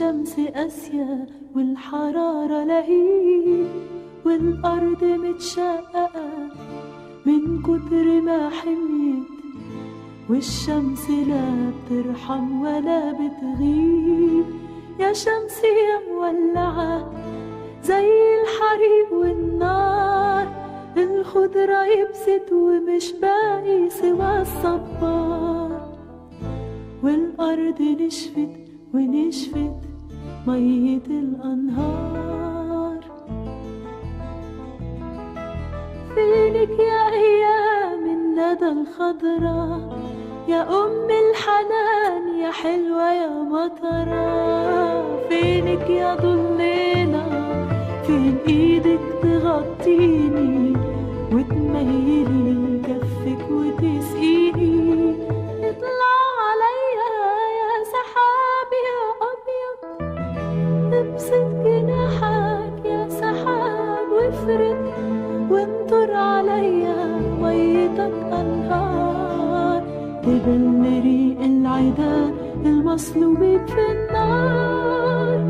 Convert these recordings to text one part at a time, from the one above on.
الشمس قاسية والحرارة لهيب والأرض متشققة من كتر ما حميت والشمس لا بترحم ولا بتغيب يا شمس يا مولعة زي الحريق والنار الخضرة يبست ومش باقي سوى الصبار والأرض نشفت ونشفت مية الأنهار فينك يا أيام الندى الخضرا يا أم الحنان يا حلوة يا مطرة فينك يا ضليلة فين إيدك تغطيني وتميلي كفك وتسقيني اطلع عليا يا سحاب يا أبيض ابسط جناحك يا سحاب وافرد وانطر عليا ميتك أنهار تبل ريق العدا المصلوبين في النار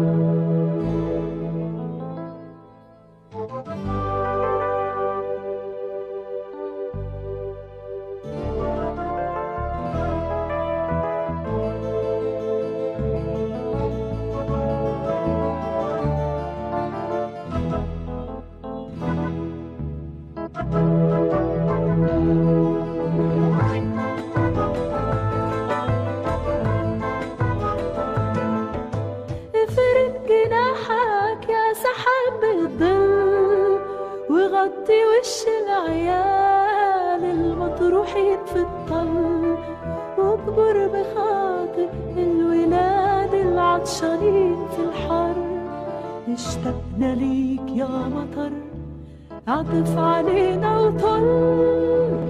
افرد جناحك يا سحاب الظل وغطي وش العيال المطروحين في الطل واكبر بخاطر الولاد العطشانين في الحر اشتقنا ليك يا مطر عطف علينا وطل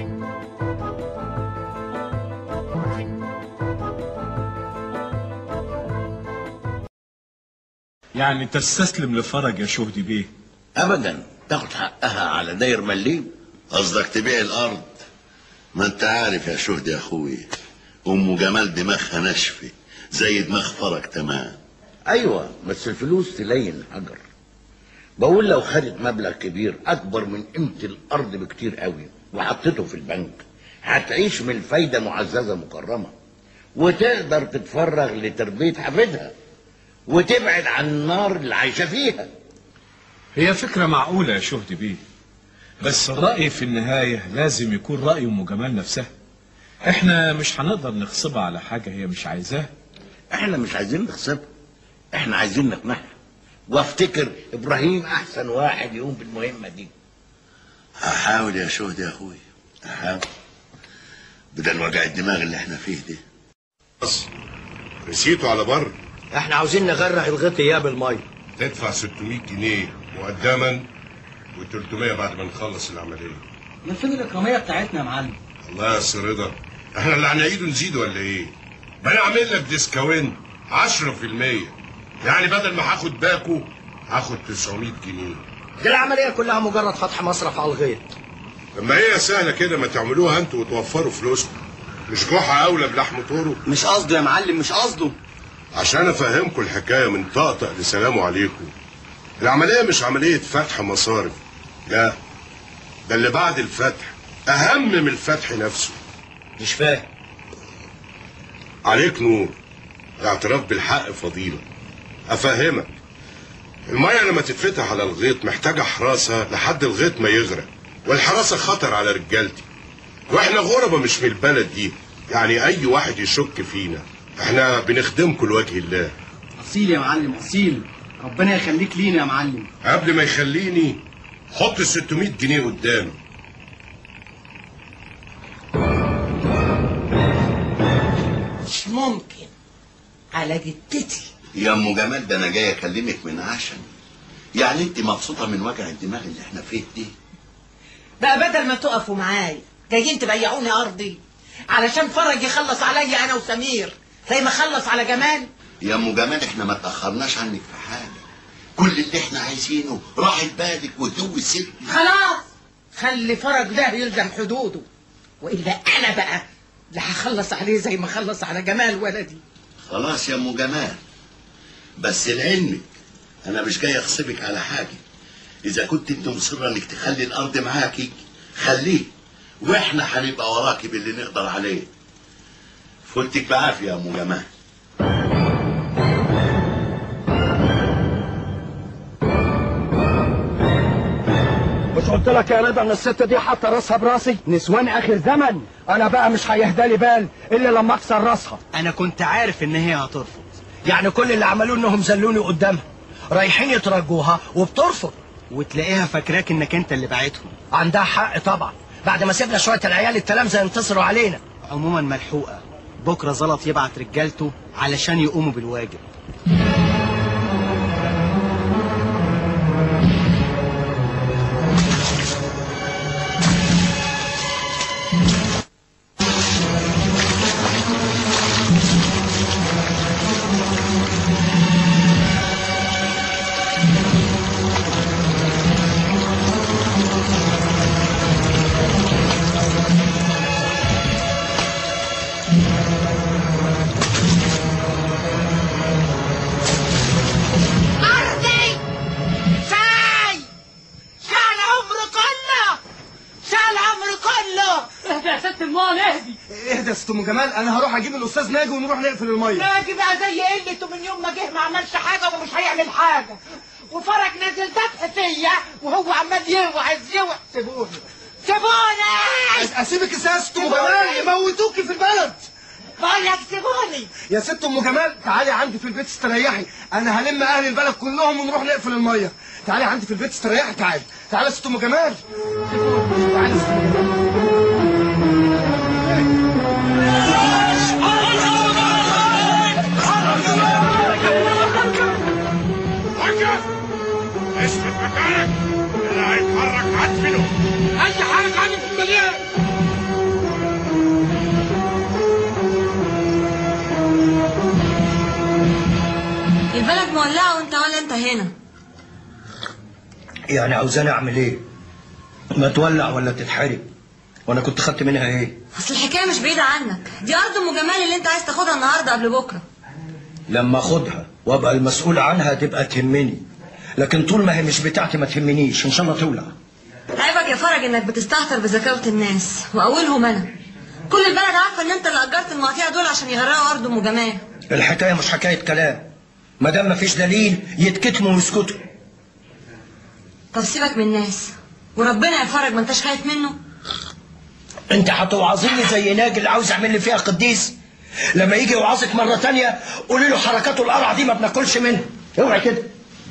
يعني تستسلم لفرج يا شهدي بيه ابدا تاخد حقها على داير مليم قصدك تبيع الارض ما انت عارف يا شهد يا اخوي ام جمال دماغها ناشفه زي دماغ فرج تمام ايوه بس الفلوس تلين حجر بقول لو خدت مبلغ كبير اكبر من قيمه الارض بكتير قوي وحطيته في البنك هتعيش من الفايده معززه مكرمه وتقدر تتفرغ لتربيه حفيدها وتبعد عن النار اللي عايشه فيها هي فكرة معقولة يا شهدي بيه بس الرأي في النهاية لازم يكون رأي أم جمال نفسها احنا مش هنقدر نغصبها على حاجة هي مش عايزاها احنا مش عايزين نغصبها احنا عايزين نقنعها وافتكر ابراهيم احسن واحد يقوم بالمهمه دي هحاول يا شهد يا اخوي هحاول بدل وجع الدماغ اللي احنا فيه ده بس نسيته على بر احنا عاوزين نغرق الغيط اياه بالميه تدفع 600 جنيه مقدما و300 بعد ما نخلص العمليه من فين الإكرامية بتاعتنا يا معلم؟ الله يا سي رضا احنا اللي هنعيده نزيد ولا ايه؟ ما انا عامل لك ديسكاونت 10% يعني بدل ما هاخد باكو هاخد 900 جنيه دي العملية كلها مجرد فتح مصرف على الغيط لما هي سهله كده ما تعملوها انتوا وتوفروا فلوسكم مش جحا اولى بلحم طوره مش قصده يا معلم مش قصده عشان افهمكم الحكايه من طقطق لسلام عليكم العمليه مش عمليه فتح مصارف لا ده اللي بعد الفتح اهم من الفتح نفسه مش فاهم عليك نور الاعتراف بالحق فضيله افهمك الميه لما تتفتح على الغيط محتاجه حراسه لحد الغيط ما يغرق والحراسه خطر على رجالتي واحنا غربة مش من البلد دي يعني اي واحد يشك فينا احنا بنخدمكم لوجه الله أصيل يا معلم أصيل ربنا يخليك لينا يا معلم قبل ما يخليني حط ال 600 جنيه قدامي مش ممكن على جدتي يا ام جمال ده انا جاي اكلمك من عشان يعني انت مبسوطه من وجع الدماغ اللي احنا فيه دي بقى بدل ما تقفوا معايا جايين تبيعوني ارضي علشان فرج يخلص عليا انا وسمير زي ما خلص على جمال يا ام جمال احنا ما تاخرناش عنك في حاجه كل اللي احنا عايزينه راحة بالك وهدوء السر خلاص خلي فرج ده يلزم حدوده والا انا بقى اللي هخلص عليه زي ما خلص على جمال ولدي خلاص يا ام جمال بس لعلمك انا مش جاي اغصبك على حاجه اذا كنت انت مصره انك تخلي الارض معاكي خليه واحنا هنبقى وراكي باللي نقدر عليه فوتك بعافيه يا ام جمال مش قلت لك يا رضا ان الست دي حاطه راسها براسي نسوان اخر زمن انا بقى مش هيهدالي بال الا لما اكسر راسها انا كنت عارف ان هي هترفض يعني كل اللي عملوه انهم زلوني قدامها رايحين يترجوها وبترفض وتلاقيها فاكراك انك انت اللي باعتهم عندها حق طبعا بعد ما سيبنا شويه العيال التلامذه ينتصروا علينا عموما ملحوقه بكره زلط يبعت رجالته علشان يقوموا بالواجب أرضي شاي شاي العمر كله شاي العمر كله اهدى يا ست المال اهدي اهدى يا ست ام جمال انا هروح اجيب الاستاذ ناجي ونروح نقفل الميه ناجي بقى زي قلته من يوم ما جه ما عملش حاجه ومش هيعمل حاجه وفرج نازل ذبح فيا وهو عمال يوعظ يوعظ سيبوني سيبوني اسيبك ازاي يا ست ام جمال يموتوكي في البلد بقول لك سيبوني يا ست ام جمال تعالي عندي في البيت استريحي انا هلم اهل البلد كلهم ونروح نقفل الميه تعالي عندي في البيت استريحي تعالي تعالي يا ست ام جمال تعالي يا ست ام جمال وقف اثبت مكانك اللي هيتحرك هدفنه اي حاجه عندي في المليان البلد مولعة وانت ولا انت هنا يعني عاوزاني اعمل ايه ما تولع ولا تتحرق وانا كنت خدت منها ايه اصل الحكاية مش بعيدة عنك دي ارض ام جمال اللي انت عايز تاخدها النهاردة قبل بكرة لما اخدها وابقى المسؤول عنها تبقى تهمني لكن طول ما هي مش بتاعتي ما تهمنيش ان شاء الله تولع عيبك يا فرج انك بتستهتر بذكاوة الناس واولهم انا كل البلد عارفة ان انت اللي اجرت المقاطيع دول عشان يغرقوا ارض ام جمال الحكايه مش حكايه كلام ما دام ما فيش دليل يتكتموا ويسكتوا طب سيبك من الناس وربنا يا فرج ما انتش خايف منه انت هتوعظيني زي ناجي اللي عاوز يعمل لي فيها قديس لما يجي يوعظك مره تانية قولي له حركاته القرع دي ما بناكلش منها اوعي كده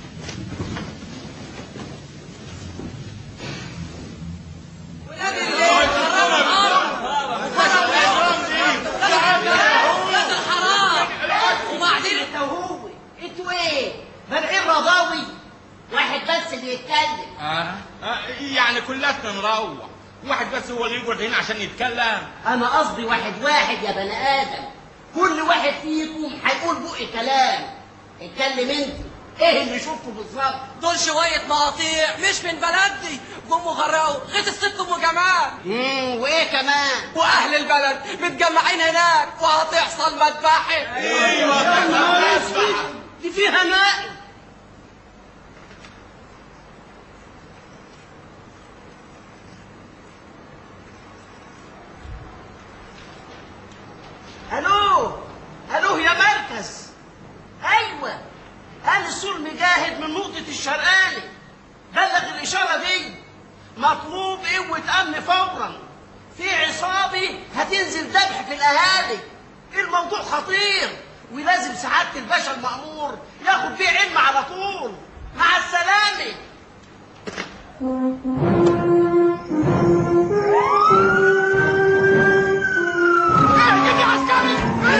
وبعدين انت وهو انتوا ايه؟ بادئين رضاوي واحد بس اللي يتكلم آه. آه. يعني كلنا نروح واحد بس هو اللي يقعد هنا عشان يتكلم انا قصدي واحد واحد يا بني ادم كل واحد فيكم هيقول بقي كلام اتكلم انت ايه اللي شفته بالظبط دول شوية مقاطيع مش من بلدي قوموا غرقوا غيت الست ام جمال امم وايه كمان واهل البلد متجمعين هناك وهتحصل مذبحة دي فيها ماء الو الو يا مركز ايوه انا السور مجاهد من نقطة الشرقاني بلغ الاشارة دي مطلوب قوة امن فورا في عصابة هتنزل ذبح في الاهالي الموضوع خطير ولازم سعادة الباشا المأمور ياخد بيه علم على طول مع السلامة اهجم يا عسكري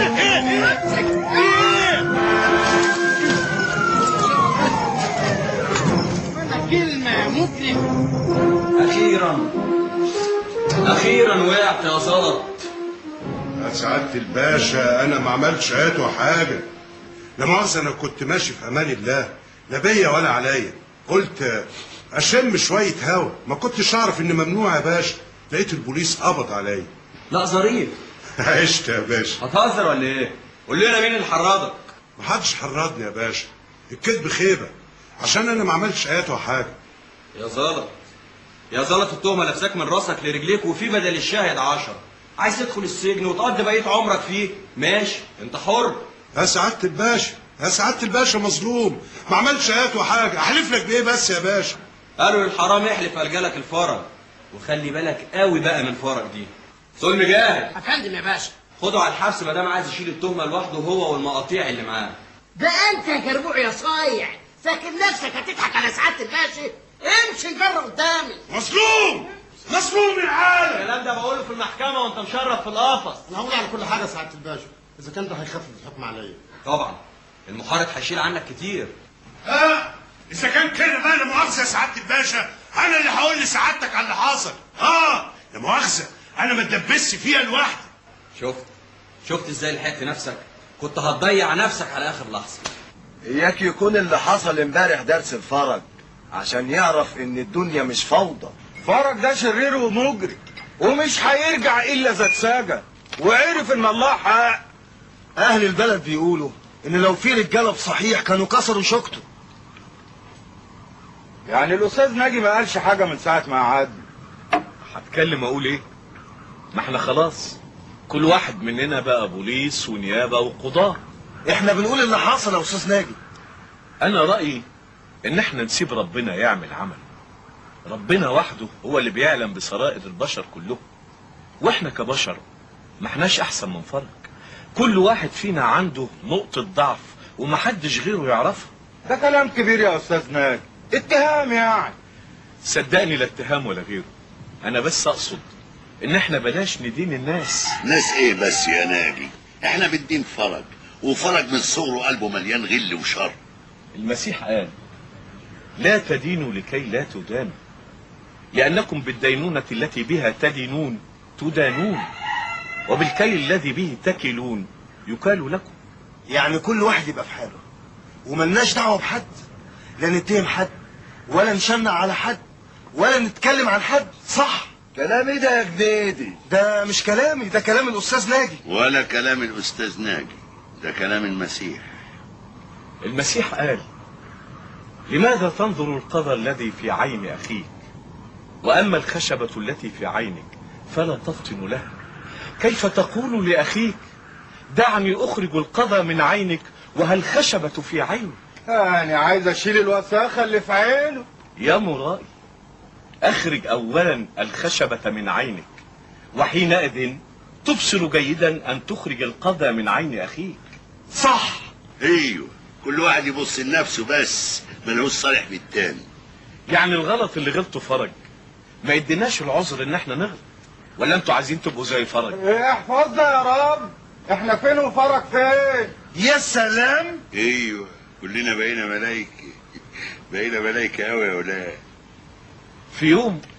كلمة مدلم أخيرا أخيرا وقعت يا زلط يا سعادة الباشا أنا ما عملتش هاتوا حاجة لا مؤاخذة أنا كنت ماشي في أمان الله لا بيا ولا عليا قلت أشم شوية هوا ما كنتش أعرف إن ممنوع يا باشا لقيت البوليس قبض عليا لا ظريف عشت يا باشا هتهزر ولا إيه؟ قول لنا مين اللي حرضك محدش حرضني يا باشا الكذب خيبه عشان انا ما عملتش ايات وحاجه يا زلط يا زلط التهمه لابساك من راسك لرجليك وفي بدل الشاهد عشرة عايز تدخل السجن وتقضي بقيه عمرك فيه ماشي انت حر يا سعاده الباشا يا سعاده الباشا مظلوم ما عملتش ايات وحاجه احلف لك بايه بس يا باشا قالوا للحرام احلف الجالك الفرج وخلي بالك قوي بقى من فرج دي سلمي جاهد افندم يا باشا خده على الحبس ما دام عايز يشيل التهمه لوحده هو والمقاطيع اللي معاه ده انت يا جربوع يا صايع فاكر نفسك هتضحك على سعاده الباشا امشي جرب قدامي مظلوم مظلوم يا عالم الكلام ده بقوله في المحكمه وانت مشرف في القفص انا هقول على كل حاجه سعاده الباشا اذا كان ده هيخفف الحكم عليا طبعا المحارب هيشيل عنك كتير اه اذا كان كده بقى لا مؤاخذه يا سعاده الباشا انا اللي هقول لسعادتك على اللي حصل اه لا مؤاخذه انا ما اتدبسش فيها لوحدي شفت شفت ازاي لحقت نفسك كنت هتضيع نفسك على اخر لحظه اياك يكون اللي حصل امبارح درس الفرج عشان يعرف ان الدنيا مش فوضى فرج ده شرير ومجرم ومش هيرجع الا اذا اتسجن وعرف ان الله حق اهل البلد بيقولوا ان لو في رجاله بصحيح كانوا كسروا شوكته يعني الاستاذ ناجي ما قالش حاجه من ساعه ما قعد هتكلم اقول ايه ما احنا خلاص كل واحد مننا بقى بوليس ونيابه وقضاه احنا بنقول اللي حصل يا استاذ ناجي انا رايي ان احنا نسيب ربنا يعمل عمل ربنا وحده هو اللي بيعلم بسرائر البشر كلهم واحنا كبشر ما احناش احسن من فرق كل واحد فينا عنده نقطة ضعف ومحدش غيره يعرفها ده كلام كبير يا استاذ ناجي اتهام يعني صدقني لا اتهام ولا غيره انا بس اقصد ان احنا بلاش ندين الناس ناس ايه بس يا ناجي احنا بالدين فرج وفرج من صغره قلبه مليان غل وشر المسيح قال لا تدينوا لكي لا تدانوا لأنكم بالدينونة التي بها تدينون تدانون وبالكيل الذي به تكلون يكال لكم يعني كل واحد يبقى في حاله وملناش دعوه بحد لا نتهم حد ولا نشنع على حد ولا نتكلم عن حد صح كلامي ده يا جديدي ده مش كلامي ده كلام الاستاذ ناجي ولا كلام الاستاذ ناجي ده كلام المسيح المسيح قال لماذا تنظر القذى الذي في عين أخيك وأما الخشبة التي في عينك فلا تفطن لها كيف تقول لأخيك دعني أخرج القذى من عينك وهل خشبة في عينك يعني عايز اشيل الوساخه اللي في عينه يا مرائي أخرج أولا الخشبة من عينك وحينئذ تبصر جيدا أن تخرج القذى من عين أخيك صح ايوه كل واحد يبص لنفسه بس ملهوش صالح بالتاني يعني الغلط اللي غلطه فرج ما يديناش العذر ان احنا نغلط ولا انتوا عايزين تبقوا زي فرج احفظنا يا رب احنا فين وفرج فين يا سلام ايوه كلنا بقينا ملايكه بقينا ملايكه قوي يا ولاد في يوم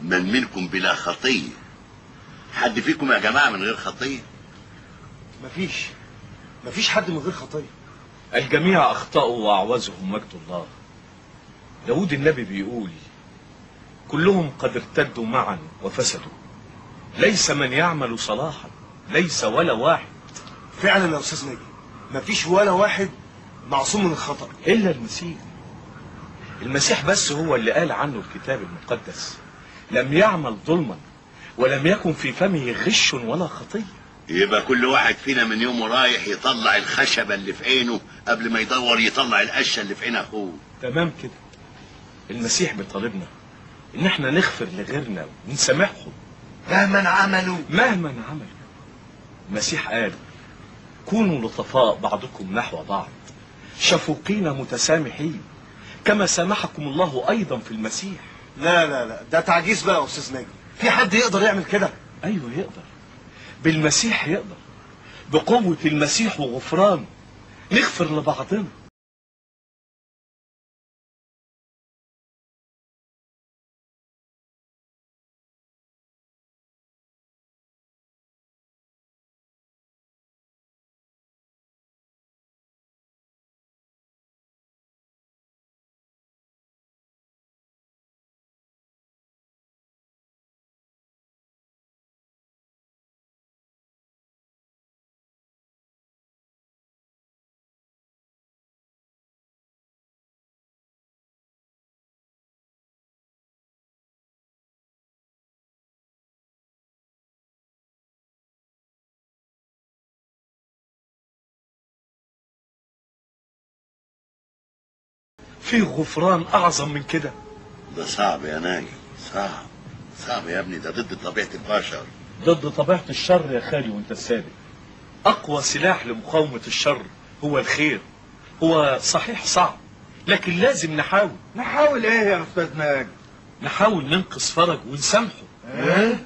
من منكم بلا خطيه حد فيكم يا جماعه من غير خطيه مفيش مفيش حد من غير خطيه الجميع أخطأوا وأعوزهم مجد الله داود النبي بيقول كلهم قد ارتدوا معا وفسدوا ليس من يعمل صلاحا ليس ولا واحد فعلا يا استاذ ناجي مفيش ولا واحد معصوم من الخطا إلا المسيح المسيح بس هو اللي قال عنه الكتاب المقدس لم يعمل ظلما ولم يكن في فمه غش ولا خطية يبقى كل واحد فينا من يومه رايح يطلع الخشبه اللي في عينه قبل ما يدور يطلع القشه اللي في عين اخوه تمام كده المسيح بيطالبنا ان احنا نغفر لغيرنا ونسامحهم مهما عملوا مهما عملوا المسيح قال كونوا لطفاء بعضكم نحو بعض شفوقين متسامحين كما سامحكم الله ايضا في المسيح لا لا لا ده تعجيز بقى يا استاذ ناجي في حد يقدر يعمل كده ايوه يقدر بالمسيح يقدر بقوة المسيح وغفرانه نغفر لبعضنا في غفران اعظم من كده ده صعب يا ناجي صعب صعب يا ابني ده ضد طبيعه البشر ضد طبيعة الشر يا خالي وانت السابق اقوى سلاح لمقاومة الشر هو الخير هو صحيح صعب لكن لازم نحاول نحاول ايه يا استاذ ناجي نحاول ننقذ فرج ونسامحه ايه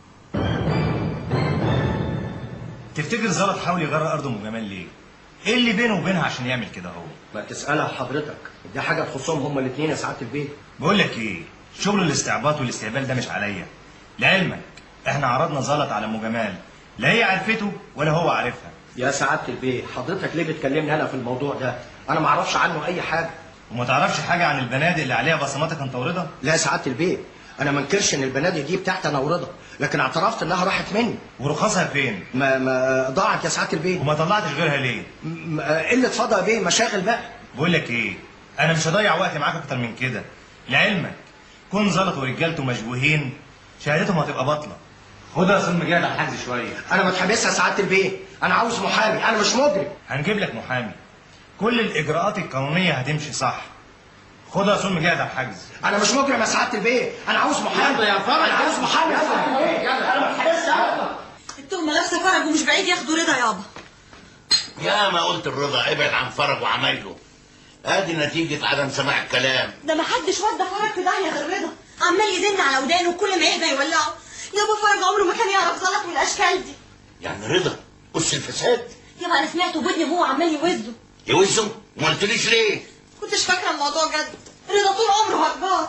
تفتكر زلط حاول يغير ارض ام جمال ليه؟ ايه اللي بينه وبينها عشان يعمل كده هو؟ ما تسألها حضرتك دي حاجة تخصهم هما الاثنين يا سعادة البيت بقول لك ايه؟ شغل الاستعباط والاستهبال ده مش عليا. لعلمك احنا عرضنا زلط على ام جمال لا هي عرفته ولا هو عارفها. يا سعادة البيت حضرتك ليه بتكلمني أنا في الموضوع ده أنا ما أعرفش عنه أي حاجة وما تعرفش حاجه عن البنادق اللي عليها بصماتك انت ورضا؟ لا يا سعادة البيت أنا ما انكرش إن البنادق دي بتاعتي أنا ورضا لكن اعترفت إنها راحت مني ورخصها فين؟ ما ما ضاعت يا سعادة البيت وما طلعتش غيرها ليه؟ م- آه، قلة فضا بيه مشاغل بقى بقول لك ايه؟ انا مش هضيع وقت معاك اكتر من كده. لعلمك كون زلط ورجالته مشبوهين شهادتهم هتبقى باطله. خدها يا سلم جاي على الحجز شويه. أنا متحبسها يا سعادة البيت أنا عاوز محامي أنا مش مجرم هنجيب لك محامي كل الاجراءات القانونيه هتمشي صح خدها سلم جاهد على الحجز أنا مش مجرم يا سعادة البيت أنا عاوز محامي يا فرج. أنا عاوز محامي يا سعادة البيت أنا متحبسها التهمة لابسة فرج ومش بعيد ياخدوا رضا يابا يا ما قلت الرضا ابعد عن فرج وعمايله ادي نتيجه عدم سماع الكلام ده محدش ودى فرج في داهية غير رضا عمال يزن على ودانه وكل ما يهدى يولعه يابا فرج عمره ما كان يعرف زلط من الأشكال دي يعني رضا أس الفساد يابا أنا سمعته بودني وهو عمال يوزه يوزه وما قلتليش ليه كنتش فاكرة الموضوع جد رضا طول عمره هربان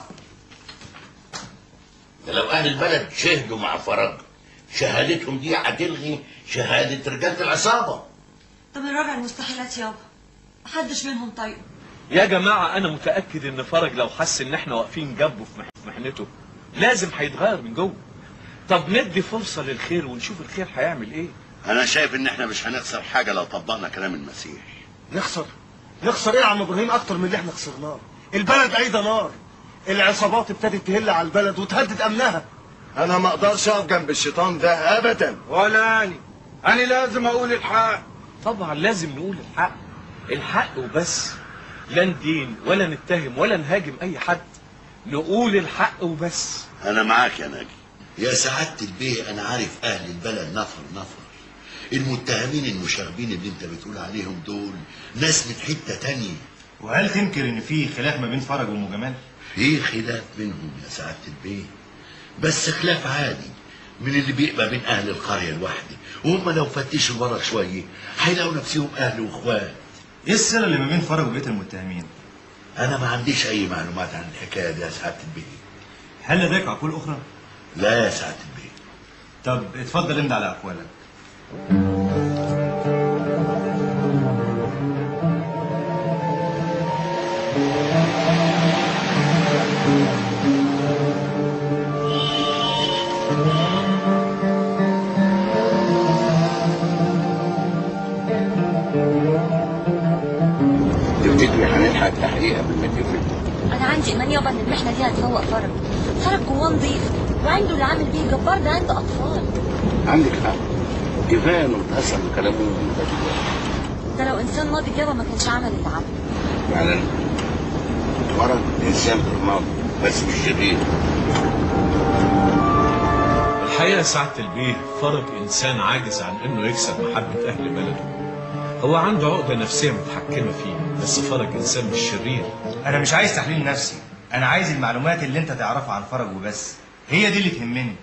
ده لو اهل البلد شهدوا مع فرج شهادتهم دي هتلغي شهاده رجاله العصابه طب الرابع المستحيلات يابا محدش منهم طيب يا جماعة أنا متأكد إن فرج لو حس إن إحنا واقفين جنبه في مح- في محنته لازم هيتغير من جوه. طب ندي فرصة للخير ونشوف الخير هيعمل إيه. انا شايف ان احنا مش هنخسر حاجه لو طبقنا كلام المسيح نخسر نخسر ايه يا عم ابراهيم اكتر من اللي احنا خسرناه البلد عيده نار العصابات ابتدت تهل على البلد وتهدد امنها انا ما اقدرش اقف جنب الشيطان ده ابدا ولا اني انا لازم اقول الحق طبعا لازم نقول الحق. الحق وبس. لا ندين ولا نتهم ولا نهاجم أي حد. نقول الحق وبس. انا معاك يا ناجي يا سعاده البيه انا عارف اهل البلد نفر نفر المتهمين المشاغبين اللي انت بتقول عليهم دول ناس من حته تانية وهل تنكر ان في خلاف ما بين فرج وام جمال؟ في خلاف بينهم يا سعاده البيه بس خلاف عادي من اللي بيبقى بين اهل القريه الواحده وهم لو فتشوا ورا شويه هيلاقوا نفسهم اهل واخوات ايه الصله اللي ما بين فرج وبقيه المتهمين؟ انا ما عنديش اي معلومات عن الحكايه دي يا سعاده البيه هل لديك عقول اخرى؟ لا يا سعاده البيه طب اتفضل امضي على اقوالك تفتكري هنلحق التحقيق قبل ما تقفل انا عندي ايمان يابا ان المحنه دي هتفوق فرج فرج جواه نظيف وعنده اللي عامل بيه جبار ده عنده اطفال عندك حق كفايه انه متاثر بكلامه من ده لو انسان ناضج يابا ما كانش عمل اللي عمله فعلا فرج انسان ماضي بس مش شرير الحقيقة سعادة البيه فرج إنسان عاجز عن إنه يكسب محبة أهل بلده هو عنده عقدة نفسية متحكمة فيه بس فرج إنسان مش شرير انا مش عايز تحليل نفسي انا عايز المعلومات اللي انت تعرفها عن فرج وبس هي دي اللي تهمني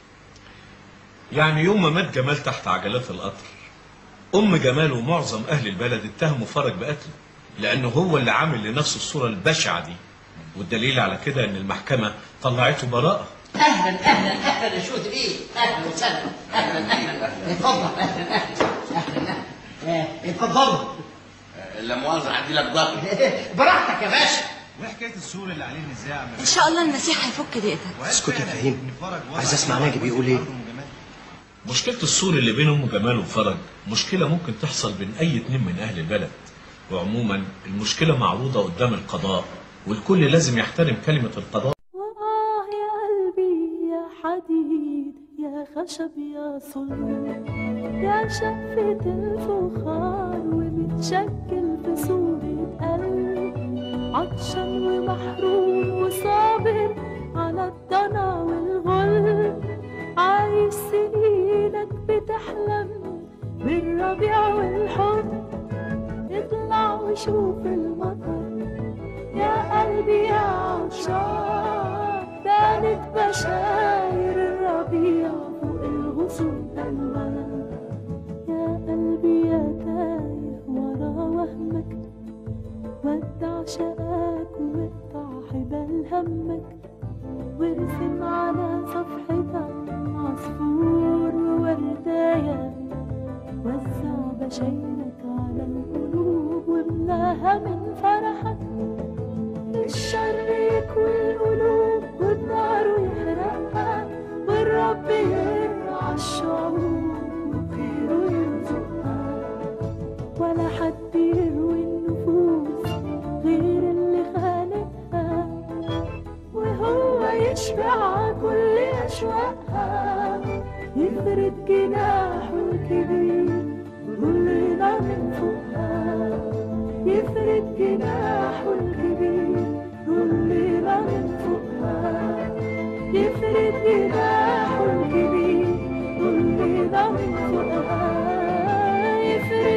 يعني يوم ما مات جمال تحت عجلات القطر أم جمال ومعظم أهل البلد اتهموا فرج بقتله لأنه هو اللي عامل لنفسه الصورة البشعة دي والدليل على كده إن المحكمة طلعته براءة اهلا اهلا اهلا يا شود بيه اهلا وسهلا اهلا اهلا اتفضل اهلا اهلا اهلا اهلا آه، اتفضلوا لا مؤاخذه هدي لك ضغط براحتك يا باشا وحكايه السور اللي عليه النزاع ان شاء الله المسيح هيفك دقيقتك اسكت يا فهيم عايز اسمع ناجي بيقول ايه مشكلة السور اللي بين أم جمال وفرج مشكلة ممكن تحصل بين أي اتنين من أهل البلد وعموما المشكلة معروضة قدام القضاء والكل لازم يحترم كلمة القضاء آه يا قلبي يا حديد يا خشب يا صلب يا شقفة الفخار ومتشكل في صورة قلب عطشان ومحروم وصابر على الضنا والغل عايش سنينك بتحلم بالربيع والحب اطلع وشوف المطر يا قلبي يا عطشان بانت بشاير الربيع فوق الغصون ألوان يا قلبي يا تايه ورا وهمك ودع شقاك وقطع حبال همك وارسم على صفحتك عصفور وورداية وزع بشايرك على القلوب واملاها من فرحك الشر يكوي القلوب والنار يحرقها والرب يرعى الشعوب وخيره يرزقها ولا حد يروي النفوس غير اللي خالقها وهو يشبع كل أشواقها يفرد جناحه الكبير كلنا من فوقها يفرد جناحه الكبير كلنا من فوقها يفرد جناحه الكبير كلنا من فوقها يفرد